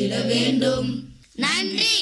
வாழ்ந்திட வேண்டும் நன்றி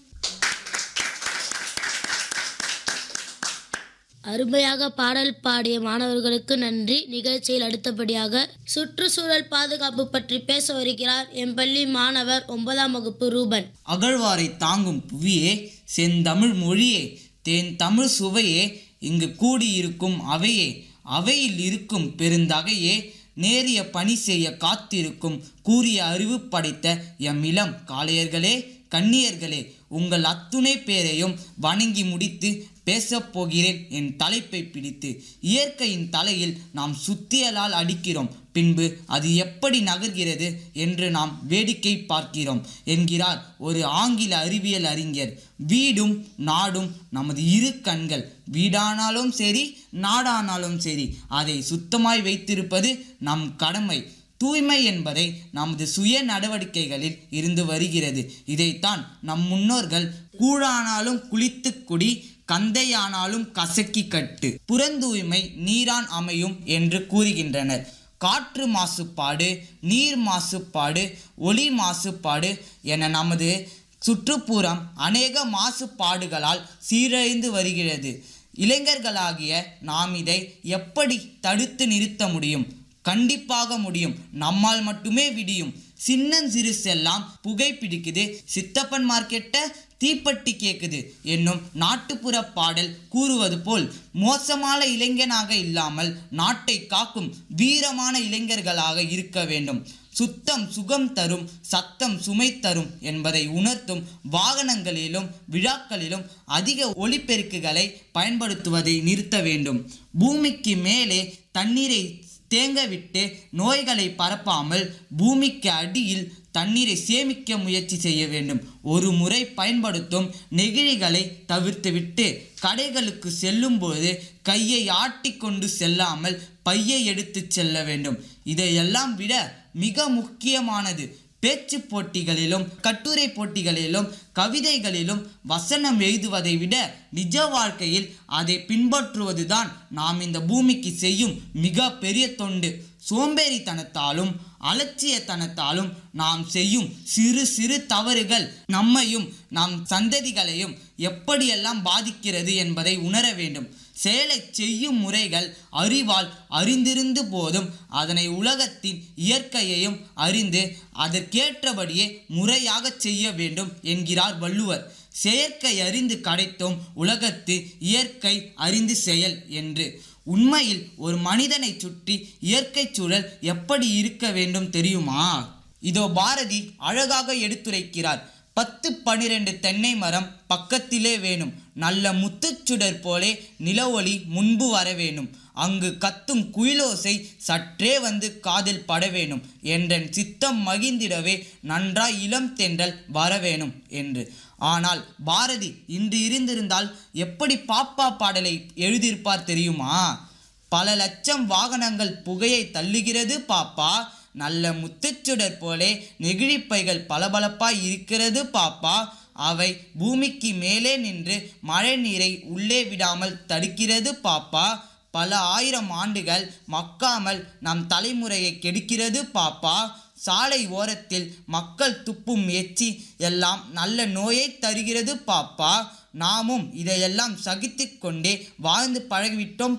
அருமையாக பாடல் பாடிய மாணவர்களுக்கு நன்றி நிகழ்ச்சியில் அடுத்தபடியாக சுற்றுச்சூழல் பாதுகாப்பு பற்றி பேச வருகிறார் என் பள்ளி மாணவர் ஒன்பதாம் வகுப்பு ரூபன் அகழ்வாரை தாங்கும் புவியே செந்தமிழ் மொழியே தேன் தமிழ் சுவையே இங்கு கூடியிருக்கும் அவையே அவையில் இருக்கும் பெருந்தகையே நேரிய பணி செய்ய காத்திருக்கும் கூறிய அறிவு படைத்த எம் இளம் காளையர்களே கன்னியர்களே உங்கள் அத்துணை பேரையும் வணங்கி முடித்து பேசப் போகிறேன் என் தலைப்பை பிடித்து இயற்கையின் தலையில் நாம் சுத்தியலால் அடிக்கிறோம் பின்பு அது எப்படி நகர்கிறது என்று நாம் வேடிக்கை பார்க்கிறோம் என்கிறார் ஒரு ஆங்கில அறிவியல் அறிஞர் வீடும் நாடும் நமது இரு கண்கள் வீடானாலும் சரி நாடானாலும் சரி அதை சுத்தமாய் வைத்திருப்பது நம் கடமை தூய்மை என்பதை நமது சுய நடவடிக்கைகளில் இருந்து வருகிறது இதைத்தான் நம் முன்னோர்கள் கூழானாலும் குளித்து குடி கந்தையானாலும் கசக்கி கட்டு புறந்தூய்மை நீரான் அமையும் என்று கூறுகின்றனர் காற்று மாசுபாடு நீர் மாசுபாடு ஒளி மாசுபாடு என நமது சுற்றுப்புறம் அநேக மாசுபாடுகளால் சீரழிந்து வருகிறது இளைஞர்களாகிய நாம் இதை எப்படி தடுத்து நிறுத்த முடியும் கண்டிப்பாக முடியும் நம்மால் மட்டுமே விடியும் சின்னஞ்சிறு செல்லாம் புகை பிடிக்குது சித்தப்பன் மார்க்கெட்ட தீப்பெட்டி கேக்குது என்னும் நாட்டுப்புற பாடல் கூறுவது போல் மோசமான இளைஞனாக இல்லாமல் நாட்டை காக்கும் வீரமான இளைஞர்களாக இருக்க வேண்டும் சுத்தம் சுகம் தரும் சத்தம் சுமை தரும் என்பதை உணர்த்தும் வாகனங்களிலும் விழாக்களிலும் அதிக ஒலிபெருக்குகளை பயன்படுத்துவதை நிறுத்த வேண்டும் பூமிக்கு மேலே தண்ணீரை தேங்க விட்டு நோய்களை பரப்பாமல் பூமிக்கு அடியில் தண்ணீரை சேமிக்க முயற்சி செய்ய வேண்டும் ஒரு முறை பயன்படுத்தும் நெகிழிகளை தவிர்த்துவிட்டு கடைகளுக்கு செல்லும்போது கையை ஆட்டிக்கொண்டு செல்லாமல் பையை எடுத்து செல்ல வேண்டும் இதையெல்லாம் விட மிக முக்கியமானது பேச்சு போட்டிகளிலும் கட்டுரை போட்டிகளிலும் கவிதைகளிலும் வசனம் எழுதுவதை விட நிஜ வாழ்க்கையில் அதை பின்பற்றுவதுதான் நாம் இந்த பூமிக்கு செய்யும் மிக பெரிய தொண்டு சோம்பேறித்தனத்தாலும் அலட்சியத்தனத்தாலும் நாம் செய்யும் சிறு சிறு தவறுகள் நம்மையும் நம் சந்ததிகளையும் எப்படியெல்லாம் பாதிக்கிறது என்பதை உணர வேண்டும் செயலை செய்யும் முறைகள் அறிவால் அறிந்திருந்து போதும் அதனை உலகத்தின் இயற்கையையும் அறிந்து அதற்கேற்றபடியே முறையாக செய்ய வேண்டும் என்கிறார் வள்ளுவர் செயற்கை அறிந்து கிடைத்தும் உலகத்து இயற்கை அறிந்து செயல் என்று உண்மையில் ஒரு மனிதனை சுற்றி இயற்கை சூழல் எப்படி இருக்க வேண்டும் தெரியுமா இதோ பாரதி அழகாக எடுத்துரைக்கிறார் பத்து பனிரெண்டு தென்னை மரம் பக்கத்திலே வேணும் நல்ல முத்துச்சுடர் போலே நிலவொளி முன்பு வர வேணும் அங்கு கத்தும் குயிலோசை சற்றே வந்து காதில் பட வேணும் என்றன் சித்தம் மகிழ்ந்திடவே நன்றாய் இளம் தென்றல் வரவேணும் என்று ஆனால் பாரதி இன்று இருந்திருந்தால் எப்படி பாப்பா பாடலை எழுதியிருப்பார் தெரியுமா பல லட்சம் வாகனங்கள் புகையை தள்ளுகிறது பாப்பா நல்ல முத்துச்சுடர் போலே நெகிழிப்பைகள் பளபளப்பாய் இருக்கிறது பாப்பா அவை பூமிக்கு மேலே நின்று மழை நீரை உள்ளே விடாமல் தடுக்கிறது பாப்பா பல ஆயிரம் ஆண்டுகள் மக்காமல் நம் தலைமுறையை கெடுக்கிறது பாப்பா சாலை ஓரத்தில் மக்கள் துப்பும் எச்சி எல்லாம் நல்ல நோயை தருகிறது பாப்பா நாமும் இதையெல்லாம் சகித்து கொண்டே வாழ்ந்து பழகிவிட்டோம்